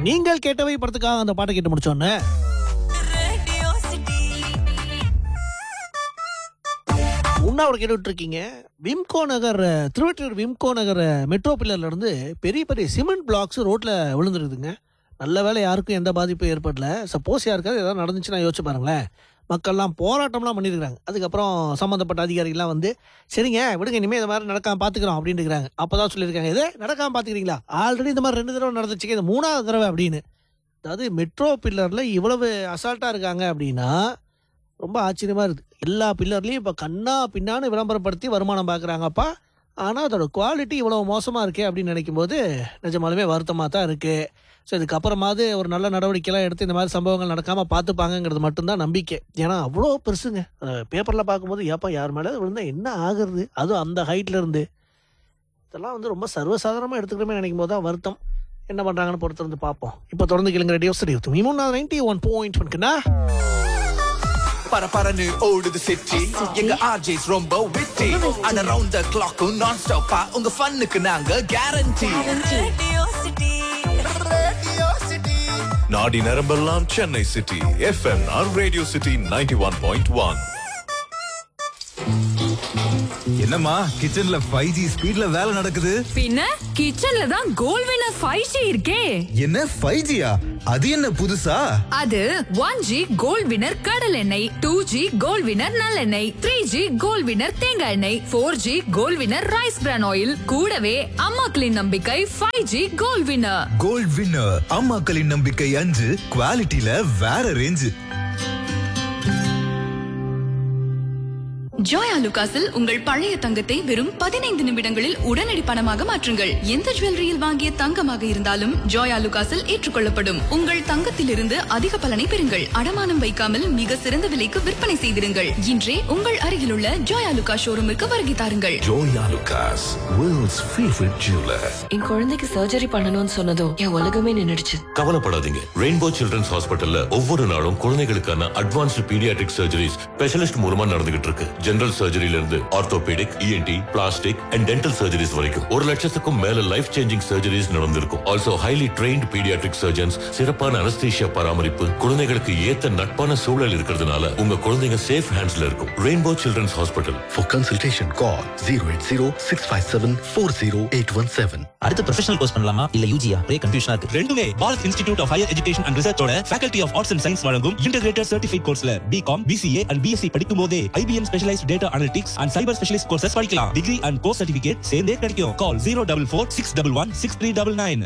நீங்கள் கேட்டவை படத்துக்காக அந்த பாட்டை கேட்டு முடிச்சோன்னே உண்ணாவிட கேட்டுட்டு இருக்கீங்க Wimco Nagar Tiruvottiyur Wimco Nagar metro பில்லர்ல இருந்து பெரிய பெரிய சிமெண்ட் பிளாக்ஸ் ரோட்ல விழுந்துருதுங்க நல்ல வேளை யாருக்கும் எந்த பாதிப்பும் ஏற்படல சப்போஸ் யாருக்காவது ஏதாவது நடந்துச்சுன்னா யோசிச்சு பாருங்களேன் மக்கள்லாம் போராட்டம்லாம் பண்ணியிருக்காங்க அதுக்கப்புறம் சம்மந்தப்பட்ட அதிகாரிகள்லாம் வந்து சரிங்க விடுங்க இனிமேல் இந்த மாதிரி நடக்காம பார்த்துக்கிறோம் அப்படின்னு இருக்கிறாங்க அப்போ தான் சொல்லியிருக்காங்க இது நடக்காம பார்த்துக்கிறீங்களா ஆல்ரெடி இந்த மாதிரி ரெண்டு தடவை நடந்துச்சுங்க இது மூணாவது தடவை அப்படின்னு அதாவது மெட்ரோ பில்லரில் இவ்வளவு அசால்ட்டாக இருக்காங்க அப்படின்னா ரொம்ப ஆச்சரியமா இருக்குது எல்லா பில்லர்லையும் இப்போ கண்ணா பின்னான்னு விளம்பரப்படுத்தி வருமானம் பார்க்குறாங்கப்பா ஆனால் அதோட குவாலிட்டி இவ்வளோ மோசமாக இருக்கே அப்படின்னு நினைக்கும் போது நிஜமாலுமே வருத்தமாக தான் இருக்குது ஸோ இதுக்கப்புறமாவது ஒரு நல்ல நடவடிக்கைலாம் எடுத்து இந்த மாதிரி சம்பவங்கள் நடக்காமல் பார்த்துப்பாங்கங்கிறது மட்டும்தான் நம்பிக்கை ஏன்னா அவ்வளோ பெருசுங்க பேப்பரில் பார்க்கும்போது ஏப்பா யார் மேலே விழுந்தா என்ன ஆகுறது அதுவும் அந்த ஹைட்ல இருந்து இதெல்லாம் வந்து ரொம்ப சர்வசாதாரணமாக எடுத்துக்கிறோமே நினைக்கும் போது தான் வருத்தம் என்ன பண்ணுறாங்கன்னு பொறுத்து வந்து பார்ப்போம் இப்போ தொடர்ந்து கேளுங்க ரேடியோ ஸ்டடி மூணு நைன்டி ஒன் பாயிண்ட் ஒன்க்குண்ணா பரபரன்னு ஓடுது சிட்டி எங்க ஆர்ஜேஸ் ரொம்ப witty and around the clock நான் ஸ்டாப்பா உங்க ஃபன்னுக்கு நாங்க கேரண்டி நாடி நரம்பெல்லாம் சென்னை சிட்டி எஃப்எம்ஆர் radio city ninety one point one என்னம்மா கிச்சன்ல ஃபைவ் ஜி ஸ்பீட்ல வேலை நடக்குது பின்ன கிச்சன்ல தான் கோல் வினர் ஃபைவ் ஜி இருக்கே என்ன ஃபைவ் ஜியா அது என்ன புதுசா அது ஒன் ஜி கோல்ட் வினர் கடல் எண்ணெய் டூ ஜி கோல்ட் வினர் நல்லெண்ணெய் த்ரீ ஜி கோல்ட் வினர் தேங்காய் எண்ணெய் four G gold winner rice bran oil கூடவே அம்மாக்களின் நம்பிக்கை five G gold winner gold winner அம்மாக்களின் நம்பிக்கை அஞ்சு குவாலிட்டியில வேற ரேஞ்சு ஜோயா லுகாஸில் உங்கள் பழைய தங்கத்தை வெறும் பதினைந்து நிமிடங்களில் உடனடி பணமாக மாற்றுங்கள் எந்த ஜுவல்லரியில் வாங்கிய தங்கமாக இருந்தாலும் ஜோயா லுகாஸில் ஏற்றுக்கொள்ளப்படும் உங்கள் தங்கத்திலிருந்து அதிக பலனை பெறுங்கள் அடமானம் வைக்காமல் மிக சிறந்த விலைக்கு விற்பனை செய்திருங்கள் இன்றே உங்கள் அருகிலுள்ள ஜோயா லுகா ஷோரூமுக்கு வருகை தாருங்கள் Joyalukkas world's favourite jeweller என் குழந்தைக்கு சர்ஜரி பண்ணணும்னு சொன்னதும் என் உலகமே நின்னுடுச்சு கவலைப்படாதீங்க ரெயின்போ சில்ட்ரன்ஸ் ஹாஸ்பிட்டல்ல ஒவ்வொரு நாளும் குழந்தைகளுக்கான அட்வான்ஸ்டு பீடியாட்ரிக் சர்ஜரிஸ் ஸ்பெஷலிஸ்ட் மூலமா நடந்துகிட்டு இருக்கு ஜெனரல் சர்ஜரியில இருந்து orthopaedic ENT plastic and dental surgeries வரைக்கும் ஒரு லட்சத்துக்கும் மேல லைஃப் சேஞ்சிங் சர்ஜரிஸ் நடந்திருக்கும் also highly trained paediatric surgeons சிறப்பான அனஸ்தீஷியா பராமரிப்பு குழந்தைகளுக்கு ஏத்த நட்பான சூழல் இருக்கிறதுனால உங்க குழந்தைங்க சேஃப் ஹேண்ட்ஸ்ல இருக்கும் rainbow children's hospital For consultation, call 080-657-40817. அடுத்து ப்ரொஃபஷனல் கோர்ஸ் பண்ணலாமா இல்ல யூஜியா ஒரே கன்ஃபியூஷனா இருக்கு ரெண்டுமே Bharat institute of higher education and ரிசர்ச்சோட faculty of arts and science வழங்கும் இன்டகிரேட்டட் சர்டிஃபிகேட் கோர்ஸ்ல பிகாம் பிசிஏ அண்ட் பிஎஸ்சி படிக்கும் போதே IBM specialised data analytics and cyber specialist courses படிக்கலாம் டிகிரி அண்ட் கோர்ஸ் சர்டிஃபிகேட் சேர்ந்தே கிடைக்கும் call zero double four six double one six three double nine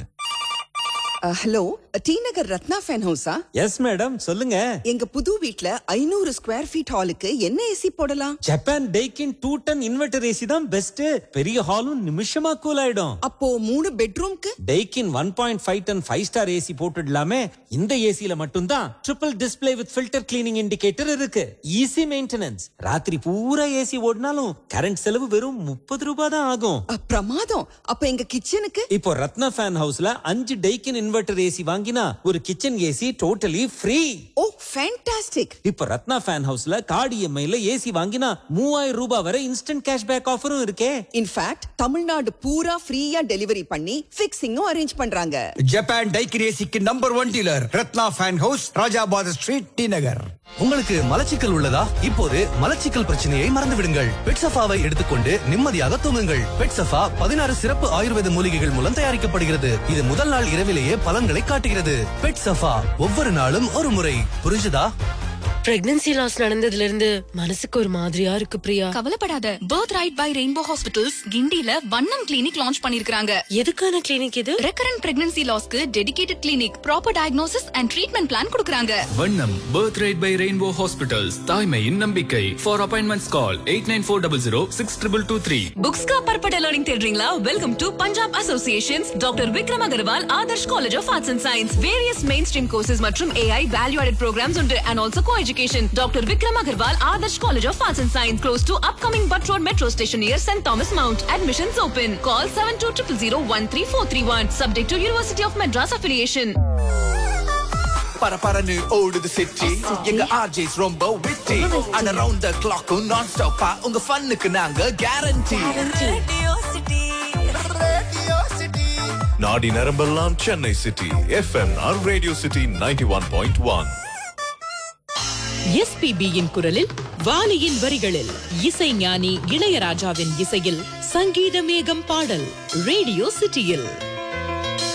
hello T Nagar Ratna fan ஹவுஸா yes madam சொல்லுங்க எங்க புது வீட்ல ஐநூறு ஸ்கொயர் ஃபீட் ஹாலுக்கு என்ன ஏசி போடலாம் Japan Daikin two ton inverter AC தான் பெஸ்ட் பெரிய ஹாலும் நிமிஷமா கூல் ஆயிடும் அப்போ மூணு பெட்ரூம்க்கு Daikin one point five ton five star AC போட்டுடலாமே இந்த ஏசில மட்டும்தான் triple display with filter cleaning indicator இருக்கு ஈஸி மெயின்டெனன்ஸ் ராத்திரி பூரா ஏசி ஓடினாலும் கரண்ட் செலவு வெறும் முப்பது ரூபாய் தான் ஆகும் பிரமாதம் அப்ப எங்க கிச்சனுக்கு இப்போ ரத்னா ஃபேன் ஹவுஸ்ல அஞ்சு டேக்கின் இன்வெர்டர் ஏசி வாங்கினா ஒரு kitchen AC totally free oh fantastic இப்போ ரத்னா ஃபேன் ஹவுஸ்ல கார்டு இஎம்ஐல ஏசி வாங்கினா மூவாயிரம் ரூபாய் வரை இன்ஸ்டன்ட் கேஷ்பேக் ஆஃபரும் இருக்கே இன்ஃபேக்ட் தமிழ்நாடு பூரா ஃப்ரீயா டெலிவரி பண்ணி ஃபிக்ஸிங்கும் அரேஞ்ச் பண்றாங்க ஜப்பான் டைக்கின் ஏசிக்கு number one dealer Ratna fan house Rajabad street T Nagar உங்களுக்கு மலச்சிக்கல் உள்ளதா இப்போது மலச்சிக்கல் பிரச்சனையை மறந்து விடுங்கள் பெட்சஃபாவை எடுத்துக்கொண்டு நிம்மதியாக தூங்குங்கள் பெட்சஃபா பதினாறு சிறப்பு ஆயுர்வேத மூலிகைகள் மூலம் தயாரிக்கப்படுகிறது இது முதல் நாள் இரவிலேயே பலன்களை காட்டுகிறது பெட்சஃபா ஒவ்வொரு நாளும் ஒரு முறை புரிஞ்சுதா பிரெக்னன்சி லாஸ் நடந்ததுல இருந்து மனசுக்கு ஒரு மாதிரியா இருக்கு பிரியா கவலைப்படாத birth right by rainbow hospitals கிண்டில வண்ணம் கிளினிக் லான்ச் பண்ணிருக்காங்க எதுக்கான கிளினிக் இது ரெக்கரண்ட் பிரெக்னன்சி லாஸ்க்கு dedicated clinic proper diagnosis and treatment plan கொடுக்கறாங்க Vannam birth right by rainbow hospitals தாய்மையின் நம்பிக்கை for appointments call eight nine four double zero six triple two three books का पर्पट लर्निंग தேடுறீங்களா welcome to Punjab associations doctor Vikram Agarwal Adarsh college of arts and science various mainstream courses மற்றும் AI value added programmes உண்டு and also co education doctor Vikram Agarwal Adarsh college of arts and science close to upcoming Butt road metro station near Saint Thomas Mount admissions open call seven two triple zero one three four three one subject to university of Madras affiliation பரபரன்னு ஓடுது city எங்க RJs ரொம்ப witty and around the clock நான் ஸ்டாப்பா உங்க ஃபன்னுக்கு நாங்க guarantee நாடி நரம்பெல்லாம் சென்னை சிட்டி எஃப்எம்ஆர் radio city ninety one point one எஸ்பிபியின் குரலில் வாலியின் வரிகளில் இசைஞானி இளையராஜாவின் இசையில் சங்கீத மேகம் பாடல் ரேடியோ சிட்டியில்